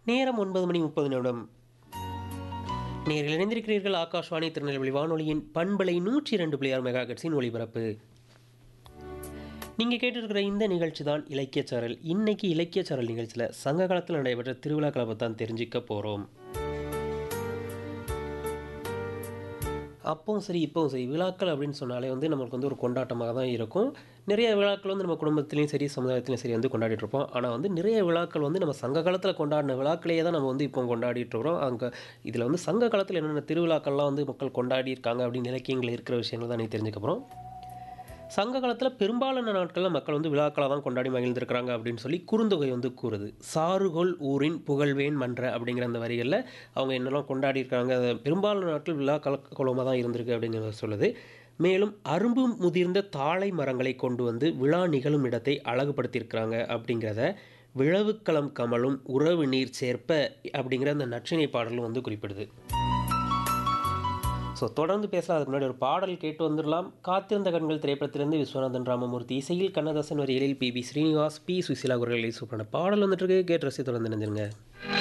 நேரம் ஒன்பது மணி முப்பது நிமிடம் நேரில் இணைந்திருக்கிறீர்கள் ஆகாஷ்வாணி திருநெல்வேலி வானொலியின் பண்பலை நூற்றி இரண்டு புள்ளியார் மெகா கட்சியின் ஒளிபரப்பு நீங்கள் கேட்டிருக்கிற இந்த நிகழ்ச்சி தான் இலக்கியச்சாரல் இன்னைக்கு இலக்கியச்சாரல் நிகழ்ச்சியில் சங்க காலத்தில் நடைபெற்ற திருவிழாக்களை பற்றி தான் தெரிஞ்சுக்க போகிறோம் அப்பவும் சரி இப்போவும் சரி விழாக்கள் அப்படின்னு சொன்னாலே வந்து நம்மளுக்கு வந்து ஒரு கொண்டாட்டமாக தான் இருக்கும் நிறைய விழாக்கள் வந்து நம்ம குடும்பத்துலேயும் சரி சமுதாயத்துலையும் சரி வந்து கொண்டாடிட்டு இருப்போம் ஆனால் வந்து நிறைய விழாக்கள் வந்து நம்ம சங்க காலத்தில் கொண்டாடின விழாக்களையே தான் நம்ம வந்து இப்போ கொண்டாடிட்டு இருக்கிறோம் அங்கே இதில் வந்து சங்க காலத்தில் என்னென்ன திருவிழாக்கள்லாம் வந்து மக்கள் கொண்டாடி இருக்காங்க அப்படின்னு இலக்கியங்கள் இருக்கிற விஷயங்கள் தான் நீ தெரிஞ்சுக்க போகிறோம் சங்க காலத்தில் பெரும்பாலான நாட்களில் மக்கள் வந்து விழாக்களாக தான் கொண்டாடி மகிழ்ந்திருக்கிறாங்க அப்படின்னு சொல்லி குறுந்தொகை வந்து கூறுது சாறுகொள் ஊரின் புகழ்வேன் மன்ற அப்படிங்கிற அந்த வரிகளில் அவங்க என்னெல்லாம் கொண்டாடி இருக்காங்க அது பெரும்பாலான நாட்கள் விழா கலக்கலமாக தான் இருந்திருக்கு அப்படிங்கிறத சொல்லுது மேலும் அரும்பு முதிர்ந்த தாழை மரங்களை கொண்டு வந்து விழா நிகழும் இடத்தை அழகுபடுத்தியிருக்கிறாங்க அப்படிங்கிறத விழவுக்களம் கமலும் உறவு நீர் சேர்ப்ப அப்படிங்கிற அந்த நற்றினை பாடலும் வந்து குறிப்பிடுது ஸோ தொடர்ந்து பேசலாம் அதுக்கு முன்னாடி ஒரு பாடல் கேட்டு வந்துடலாம் காத்திருந்த கண்கள் திரைப்படத்திலிருந்து விஸ்வநாதன் ராமமூர்த்தி இசையில் கண்ணதாசன் வரிகளில் P B Srinivas P Susheela குரலில் சூப்பரான பாடல் வந்துட்டு இருக்கு கேட்டு ரசி தொடர்ந்து நினைஞ்சிருங்க